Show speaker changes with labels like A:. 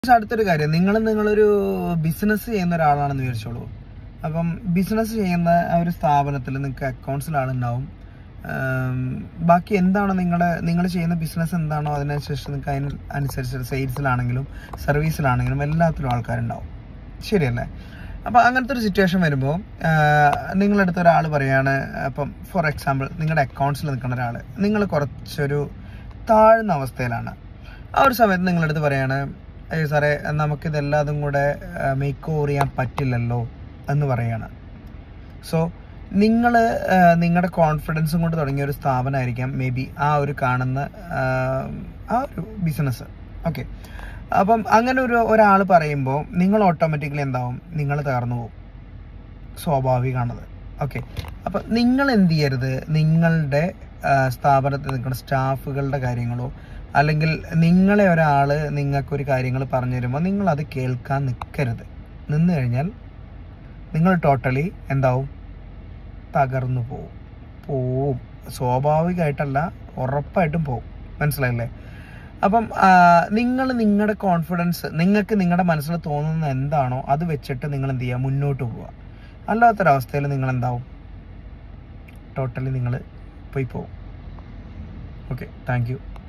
A: പക്ഷെ അടുത്തൊരു കാര്യം നിങ്ങൾ നിങ്ങളൊരു ബിസിനസ് ചെയ്യുന്ന ഒരാളാണെന്ന് വിചാരിച്ചോളൂ അപ്പം ബിസിനസ് ചെയ്യുന്ന ആ ഒരു സ്ഥാപനത്തിൽ നിങ്ങൾക്ക് അക്കൗണ്ട്സിൽ ആളുണ്ടാവും ആം, ബാക്കി എന്താണോ നിങ്ങളുടെ നിങ്ങൾ ചെയ്യുന്ന ബിസിനസ് എന്താണോ അതിനനുസരിച്ച് നിങ്ങൾക്ക് അതിന് അനുസരിച്ച് സെയിൽസിലാണെങ്കിലും സർവീസിലാണെങ്കിലും എല്ലാത്തിലും ആൾക്കാരുണ്ടാവും ശരിയല്ലേ അപ്പോൾ അങ്ങനത്തെ ഒരു സിറ്റുവേഷൻ വരുമ്പോൾ നിങ്ങളുടെ അടുത്ത് ഒരാൾ പറയാണ് അപ്പം ഫോർ എക്സാമ്പിൾ നിങ്ങളുടെ അക്കൗണ്ട്സിൽ നിൽക്കുന്ന ഒരാൾ നിങ്ങൾ കുറച്ചൊരു താഴ്ന്ന അവസ്ഥയിലാണ് ആ ഒരു സമയത്ത് നിങ്ങളുടെ അടുത്ത് പറയാണ് അയ്യോ സാറേ നമുക്കിതെല്ലാതും കൂടെ മേക്ക് ഓവർ ചെയ്യാൻ പറ്റില്ലല്ലോ എന്ന് പറയാണ് സോ നിങ്ങൾ നിങ്ങളുടെ കോൺഫിഡൻസും കൊണ്ട് തുടങ്ങിയ ഒരു സ്ഥാപനമായിരിക്കാം മേ ബി ആ ഒരു കാണുന്ന ആ, ആ ഒരു ബിസിനസ് ഓക്കെ അപ്പം അങ്ങനെ ഒരു ഒരാൾ പറയുമ്പോൾ നിങ്ങൾ ഓട്ടോമാറ്റിക്കലി എന്താവും നിങ്ങൾ തകർന്നു പോകും സ്വാഭാവികമാണത് ഓക്കെ അപ്പം നിങ്ങൾ എന്ത് ചെയ്യരുത് നിങ്ങളുടെ ആ, സ്ഥാപനത്തിൽ നിൽക്കുന്ന സ്റ്റാഫുകളുടെ കാര്യങ്ങളോ അല്ലെങ്കിൽ നിങ്ങളെ ഒരാൾ നിങ്ങൾക്കൊരു കാര്യങ്ങൾ പറഞ്ഞു തരുമ്പോൾ നിങ്ങൾ അത് കേൾക്കാൻ നിൽക്കരുത് നിന്ന് കഴിഞ്ഞാൽ നിങ്ങൾ ടോട്ടലി എന്താവും തകർന്നു പോവും പോവും സ്വാഭാവികമായിട്ടല്ല ഉറപ്പായിട്ടും പോവും മനസ്സിലായില്ലേ അപ്പം നിങ്ങൾ നിങ്ങളുടെ കോൺഫിഡൻസ് നിങ്ങൾക്ക് നിങ്ങളുടെ മനസ്സിൽ തോന്നുന്ന എന്താണോ അത് വെച്ചിട്ട് നിങ്ങൾ എന്ത് ചെയ്യുക മുന്നോട്ട് പോവുക അല്ലാത്തൊരവസ്ഥയിൽ നിങ്ങൾ എന്താവും ടോട്ടലി നിങ്ങൾ പോയി പോവും ഓക്കെ താങ്ക് യു